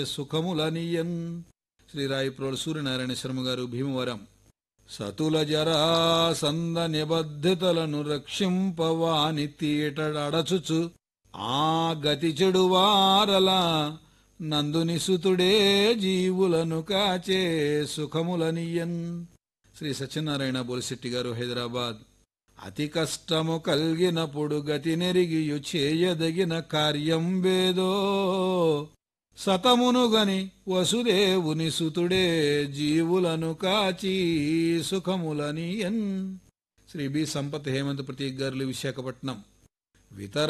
సుఖములనియన్ శ్రీ రాయిప్రోలు సూర్యనారాయణ శర్మ గారు భీమవరం సతుల జరా సంద నిబద్ధతలను రక్షింపవాని తీటడచుచు ఆ గతి చెడు వారలా నందుని సుతుడే జీవులను కాచే సుఖములనియన్ శ్రీ సత్యనారాయణ బోలిశెట్టి గారు హైదరాబాద్ అతి కష్టము కల్గినప్పుడు గతి నెరిగియు చేయదగిన కార్యం వేదో సతమునుగని వసుదేవుని సుతుడే జీవులను కాచి సుఖములని ఎన్ శ్రీ బి సంపత్ హేమంత్ ప్రతీక్ గారులు విశాఖపట్నం వితర